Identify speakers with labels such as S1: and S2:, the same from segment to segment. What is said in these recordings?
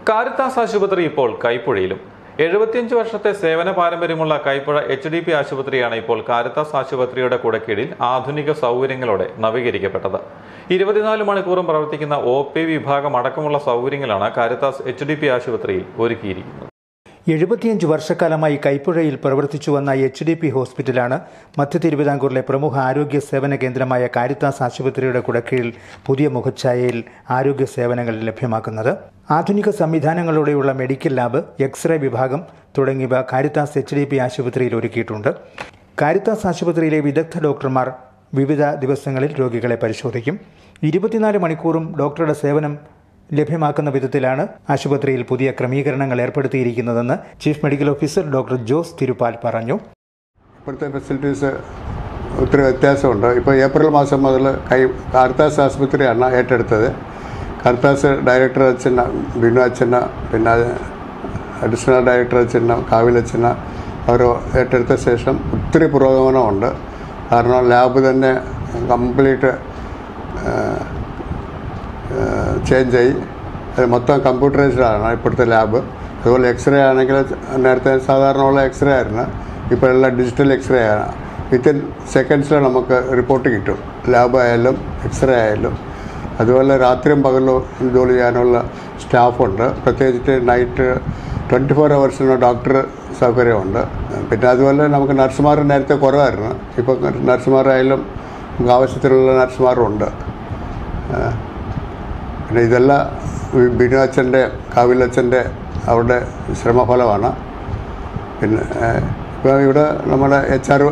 S1: Caritas ആശുപത്രി ഇപ്പോൾ കൈപ്പുഴയിലും എഴുപത്തിയഞ്ച് വർഷത്തെ സേവന പാരമ്പര്യമുള്ള കൈപ്പുഴ എച്ച് ഡി പി ആശുപത്രിയാണ് ഇപ്പോൾ കാരിത്താസ് ആശുപത്രിയുടെ കുടക്കീഴിൽ ആധുനിക സൗകര്യങ്ങളോടെ നവീകരിക്കപ്പെട്ടത് ഇരുപത്തിനാല് മണിക്കൂറും പ്രവർത്തിക്കുന്ന ഒ പി വിഭാഗം അടക്കമുള്ള സൗകര്യങ്ങളാണ് കാരിത്താസ് എച്ച് ഡി പി ആശുപത്രിയിൽ ഒരുക്കിയിരിക്കുന്നത്
S2: എഴുപത്തിയഞ്ച് വർഷക്കാലമായി കൈപ്പുഴയിൽ പ്രവർത്തിച്ചു വന്ന എച്ച് ഡി പി ഹോസ്പിറ്റലാണ് മധ്യ തിരുവിതാംകൂറിലെ പ്രമുഖ ആരോഗ്യ സേവന കേന്ദ്രമായ കാരിത്താസ് ആശുപത്രിയുടെ കുടക്കീഴിൽ പുതിയ മുഖച്ഛായയിൽ ആരോഗ്യ സേവനങ്ങൾ ലഭ്യമാക്കുന്നത് ആധുനിക സംവിധാനങ്ങളോടെയുള്ള മെഡിക്കൽ ലാബ് എക്സ്റേ വിഭാഗം തുടങ്ങിയവ കാരിത്താസ് എച്ച് ഡി പി ആശുപത്രിയിൽ ഒരുക്കിയിട്ടുണ്ട് കാരിത്താസ് ആശുപത്രിയിലെ വിദഗ്ധ ഡോക്ടർമാർ വിവിധ ദിവസങ്ങളിൽ രോഗികളെ പരിശോധിക്കും ഇരുപത്തിനാല് മണിക്കൂറും ഡോക്ടറുടെ സേവനം ലഭ്യമാക്കുന്ന വിധത്തിലാണ് ആശുപത്രിയിൽ പുതിയ ക്രമീകരണങ്ങൾ ഏർപ്പെടുത്തിയിരിക്കുന്നതെന്ന് chief medical officer doctor Jose Thiruppal പറഞ്ഞു
S3: ഇപ്പോഴത്തെ ഫെസിലിറ്റീസ് ഒത്തിരി വ്യത്യാസമുണ്ട് ഇപ്പോൾ ഏപ്രിൽ മാസം മുതൽ കൈ കാർത്താസ് ആസ്പത്രിയാണ് ഏറ്റെടുത്തത് കാർത്താസ് ഡയറക്ടർ അച്ഛന ബിനു അച്ഛന പിന്നെ അഡീഷണൽ ഡയറക്ടർ അച്ഛന കാവിലച്ഛന അവർ ഏറ്റെടുത്ത ശേഷം ഒത്തിരി പുരോഗമനമുണ്ട് കാരണം ലാബ് തന്നെ കംപ്ലീറ്റ് ചേഞ്ചായി അത് മൊത്തം കമ്പ്യൂട്ടറൈസ്ഡ് ആണ് ഇപ്പോഴത്തെ ലാബ് അതുപോലെ എക്സ്റേ ആണെങ്കിൽ നേരത്തെ സാധാരണ ഉള്ള എക്സ്റേ ആയിരുന്നു ഇപ്പോൾ എല്ലാം ഡിജിറ്റൽ എക്സ്റേ ആണ് വിത്തിൻ സെക്കൻഡ്സിൽ നമുക്ക് റിപ്പോർട്ട് കിട്ടും ലാബ് ആയാലും എക്സ്റേ ആയാലും അതുപോലെ രാത്രിയും പകലും ജോലി ചെയ്യാനുള്ള സ്റ്റാഫുണ്ട് പ്രത്യേകിച്ച് നൈറ്റ് ട്വൻറ്റി ഫോർ അവേഴ്സിന് ഡോക്ടർ സൗകര്യമുണ്ട് പിന്നെ അതുപോലെ നമുക്ക് നഴ്സുമാർ നേരത്തെ കുറവായിരുന്നു ഇപ്പോൾ നഴ്സുമാരായാലും നമുക്ക് ആവശ്യത്തിനുള്ള നഴ്സുമാരും ഉണ്ട് പിന്നെ ഇതെല്ലാം ബി- ബിനു അച്ഛൻ്റെ കാവിലച്ഛൻ്റെ അവരുടെ ശ്രമഫലമാണ് പിന്നെ ഇപ്പോൾ ഇവിടെ നമ്മുടെ എച്ച് ആർ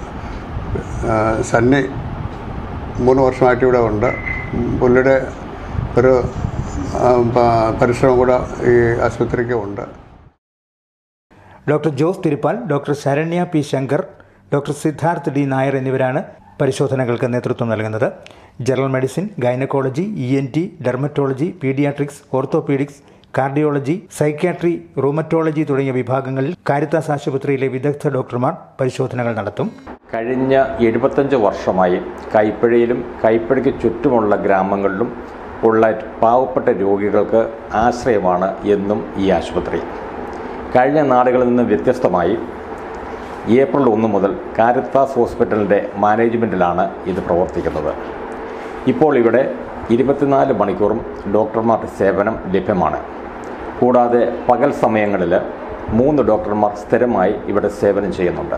S3: സണ്ണി മൂന്ന് വർഷമായിട്ട് ഇവിടെ ഉണ്ട് പുള്ളിയുടെ ഒരു ആ, പ- പരിശ്രമം കൂടെ ഈ ആശുപത്രിക്ക് ഉണ്ട്
S2: doctor Jose Thiruppal doctor Saranya P Shankar doctor Siddharth D Nair എന്നിവരാണ് പരിശോധനകൾക്ക് നേതൃത്വം നൽകുന്നത് general medicine gynaecology E N T dermatology paediatrics orthopaedics cardiology psychiatry rheumatology തുടങ്ങിയ വിഭാഗങ്ങളിൽ കാരിത്താസ് ആശുപത്രിയിലെ വിദഗ്ധ ഡോക്ടർമാർ പരിശോധനകൾ നടത്തും
S4: കഴിഞ്ഞ എഴുപത്തഞ്ച് വർഷമായി കൈപ്പഴയിലും കൈപ്പഴയ്ക്ക് ചുറ്റുമുള്ള ഗ്രാമങ്ങളിലും ഉള്ള പാവപ്പെട്ട രോഗികൾക്ക് ആശ്രയമാണ് എന്നും ഈ ആശുപത്രി കഴിഞ്ഞ നാടുകളിൽ നിന്ന് വ്യത്യസ്തമായി ഏപ്രിൽ ഒന്ന് മുതൽ കാരിത്താസ് ഹോസ്പിറ്റലിൻ്റെ മാനേജ്മെൻറ്റിലാണ് ഇത് പ്രവർത്തിക്കുന്നത് ഇപ്പോൾ ഇവിടെ ഇരുപത്തിനാല് മണിക്കൂറും ഡോക്ടർമാരുടെ സേവനം ലഭ്യമാണ് കൂടാതെ പകൽ സമയങ്ങളിൽ മൂന്ന് ഡോക്ടർമാർ സ്ഥിരമായി ഇവിടെ സേവനം ചെയ്യുന്നുണ്ട്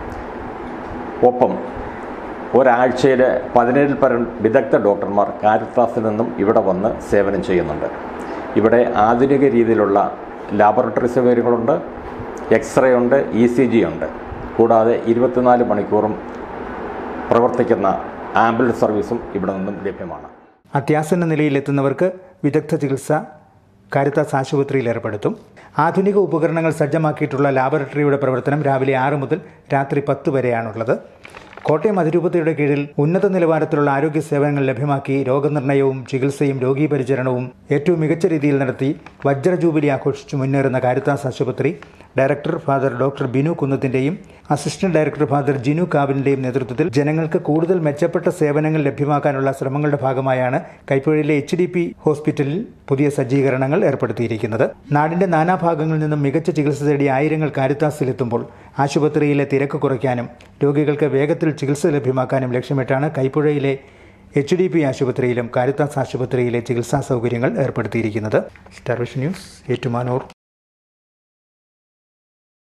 S4: ഒപ്പം ഒരാഴ്ചയിൽ പതിനേഴിൽ പരം വിദഗ്ധ ഡോക്ടർമാർ കാരിത്താസിൽ നിന്നും ഇവിടെ വന്ന് സേവനം ചെയ്യുന്നുണ്ട് ഇവിടെ ആധുനിക രീതിയിലുള്ള ലാബറട്ടറി സൗകര്യങ്ങളുണ്ട് എക്സ്റേ ഉണ്ട് ഇ സി ജി ഉണ്ട് കൂടാതെ ഇരുപത്തിനാല് മണിക്കൂറും പ്രവർത്തിക്കുന്ന ആംബുലൻസ് സർവീസും ഇവിടെ നിന്നും ലഭ്യമാണ്
S2: അത്യാസന്ന നിലയിലെത്തുന്നവർക്ക് വിദഗ്ധ ചികിത്സ കാരിത്താസ് ആശുപത്രിയിൽ ഏർപ്പെടുത്തും ആധുനിക ഉപകരണങ്ങൾ സജ്ജമാക്കിയിട്ടുള്ള ലാബറട്ടറിയുടെ പ്രവർത്തനം രാവിലെ ആറ് മുതൽ രാത്രി പത്ത് വരെയാണുള്ളത് കോട്ടയം അതിരൂപതയുടെ കീഴിൽ ഉന്നത നിലവാരത്തിലുള്ള ആരോഗ്യ സേവനങ്ങൾ ലഭ്യമാക്കി രോഗനിർണയവും ചികിത്സയും രോഗീപരിചരണവും ഏറ്റവും മികച്ച രീതിയിൽ നടത്തി വജ്ര ജൂബിലി ആഘോഷിച്ചു മുന്നേറുന്ന കാരിത്താസ് ആശുപത്രി ഡയറക്ടർ ഫാദർ ഡോക്ടർ ബിനു കുന്നത്തിന്റെയും അസിസ്റ്റന്റ് ഡയറക്ടർ ഫാദർ ജിനു കാവിന്റെയും നേതൃത്വത്തിൽ ജനങ്ങൾക്ക് കൂടുതൽ മെച്ചപ്പെട്ട സേവനങ്ങൾ ലഭ്യമാക്കാനുള്ള ശ്രമങ്ങളുടെ ഭാഗമായാണ് കൈപ്പുഴയിലെ എച്ച് ഡി പി ഹോസ്പിറ്റലിൽ പുതിയ സജ്ജീകരണങ്ങൾ ഏർപ്പെടുത്തിയിരിക്കുന്നത് നാടിന്റെ നാനാഭാഗങ്ങളിൽ നിന്നും മികച്ച ചികിത്സ തേടി ആയിരങ്ങൾ കാരിത്താസിലെത്തുമ്പോൾ ആശുപത്രിയിലെ തിരക്ക് കുറയ്ക്കാനും രോഗികൾക്ക് വേഗത്തിൽ ചികിത്സ ലഭ്യമാക്കാനും ലക്ഷ്യമിട്ടാണ് കൈപ്പുഴയിലെ എച്ച് ഡി പി ആശുപത്രിയിലും കാരിത്താസ് ആശുപത്രിയിലെ ചികിത്സാ സൗകര്യങ്ങൾ ഏർപ്പെടുത്തിയിരിക്കുന്നത് സ്റ്റാർ വിഷൻ ന്യൂസ് ഏറ്റുമാനൂർ